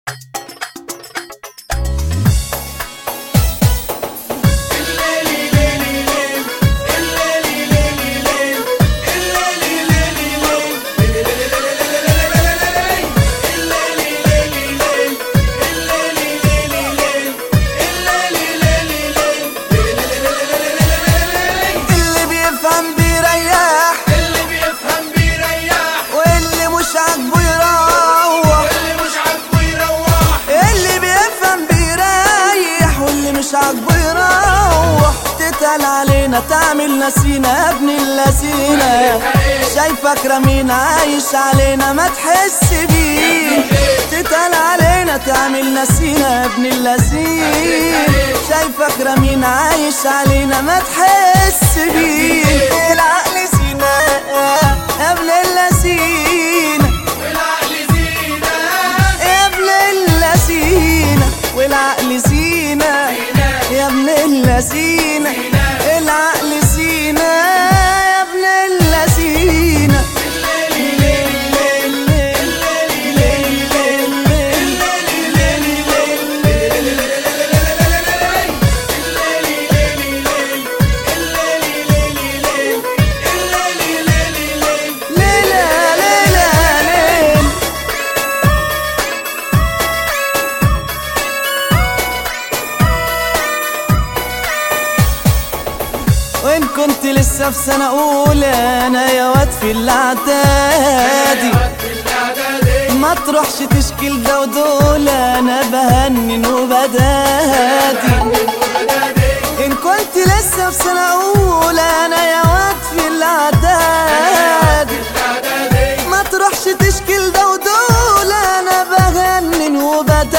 اللي بيفهم بيريح اللي بيفهم بيريح واللي مش عاجبه يروح اللي مش عاجبه يروح اللي بيفهم بيريح واللي مش عاجبه يروح تتقل علينا تعمل نسينا يا ابن اللذينة شايفك رمين عايش علينا ما تحس بيه تتقل علينا تعمل نسينا يا ابن اللذين شايفك رمين عايش علينا ما تحس بيه العقل زينة يا ابن اللذينة والعقل زينة يا ابن اللذينة والعقل زينة يا ابن اللذينة العقل زينة يا ابن اللذينة ليلة ليلة ليلة وإن كنت لسه في سنة أولى أنا يا واد في الإعدادي في الاعدادي ما تروحش تشكيل ده ودول أنا بهنن وبدادي إن كنت لسه في سنة أولى أنا يا واد في الإعدادي الاعدادي ما تروحش تشكيل ده ودول انا بغنن وبدادي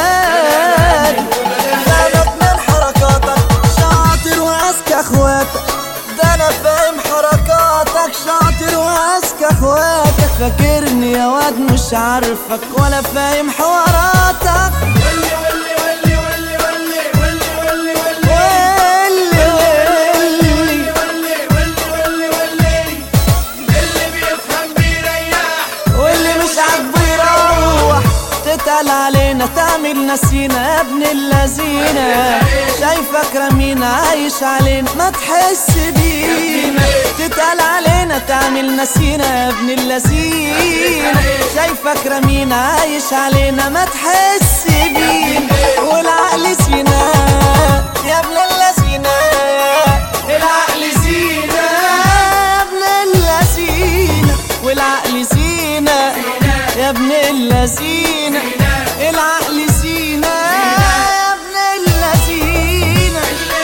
انا من حركاتك شاطر واذكى اخواتك ده انا فاهم حركاتك شاطر واذكى اخواتك فاكرني يا واد مش عارفك ولا فاهم حواراتك ولي ولي ولي ولي ولي ولي ولي ولي واللي واللي ولي ولي ولي ولي اللي بيفهم بيريح واللي مش عاجبه يروح تتقل علينا تعمل نسينا يا ابن اللذينة شايفك رمينا عايش علينا ما تحس بينا تتقل علينا تعمل نسينا يا ابن اللذينة شايفك رمينا عايش علينا ما تحس بينا والعقل سينا يا ابن اللذينة العقل سينا يا ابن اللذينة والعقل زينة يا ابن اللذينة العقل زينة يا ابن اللذينة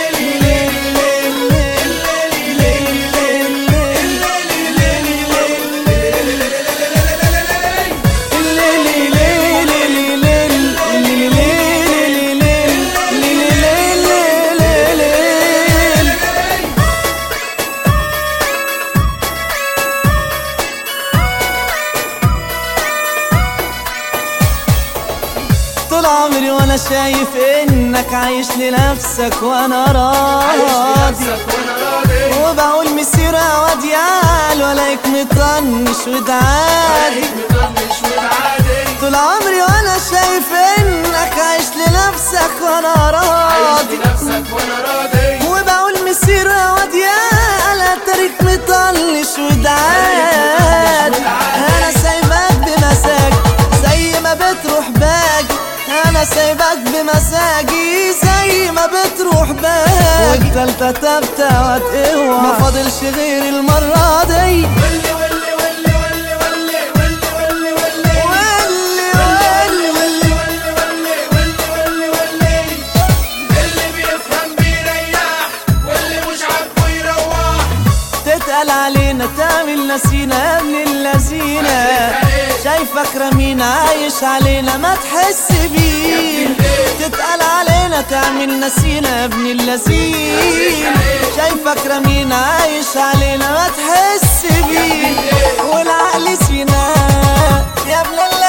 طول عمري وانا شايف انك عايش لنفسك وانا راضي نفسك وانا راضي وبقول مسير واد يال ولاك مطنش ودعادي مطنش والعادي طول عمري وانا شايف انك عايش لنفسك وانا عايش راضي لنفسك وانا راضي وبقول مسير واد يال اترك مطنش ودعادي انا سايبك بمزاج زي ما بتروح باجي انا سايبك بمزاجي زي ما بتروح باجي والتالتة تابتة واد اوعى ما فاضلش غير المرة دي ولي ولي ولي ولي ولي ولي ولي ولي واللي واللي اللي بيفهم بيريح واللي مش عاجبه يروح تتقل علينا تعمل نسينا يا ابن اللذينة شايفك رمينا عايش علينا ما تحس بينا تتقل علينا تعمل نسينا يا ابن اللذينة شايفك رمينا عايش علينا ما تحس بينا والعقل سينا يا ابن